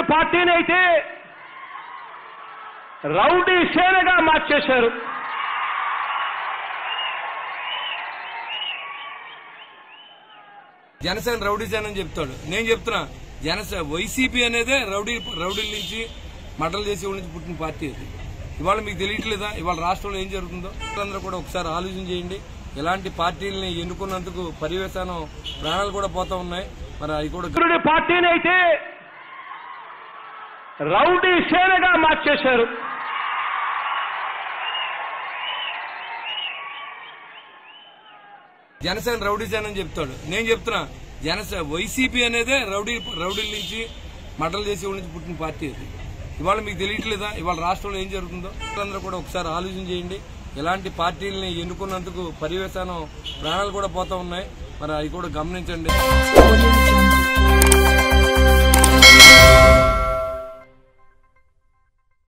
పార్టీని అయితే రౌడీ సేనగా మార్చేశారు జనసేన రౌడీ సేన అని చెప్తాడు నేను చెప్తున్నా జనసేన వైసీపీ అనేదే రౌడీ రౌడీల నుంచి మటలు చేసి వాళ్ళ నుంచి పుట్టిన పార్టీ అది ఇవాళ మీకు తెలియట్లేదా ఇవాళ రాష్ట్రంలో ఏం జరుగుతుందో అందరూ కూడా ఒకసారి ఆలోచన చేయండి ఇలాంటి పార్టీలని ఎన్నుకున్నందుకు పర్యవసానం ప్రాణాలు కూడా పోతా ఉన్నాయి మరి అవి కూడా మిత్రుడి పార్టీని అయితే రౌడీ సేనగా మార్చేశారు జనసేన రౌడీ సేన అని చెప్తాడు నేను చెప్తున్నా జనసేన వైసీపీ అనేదే రౌడీ రౌడీల నుంచి మటలు చేసి వాళ్ళ నుంచి పుట్టిన పార్టీ అది ఇవాళ మీకు తెలియట్లేదా ఇవాళ రాష్ట్రంలో ఏం జరుగుతుందో అందరూ కూడా ఒకసారి ఆలోచన చేయండి ఇలాంటి పార్టీలని ఎన్నుకున్నందుకు పర్యవసానం ప్రాణాలు కూడా పోతా ఉన్నాయి మరి అవి కూడా గమనించండి Audio Jungle.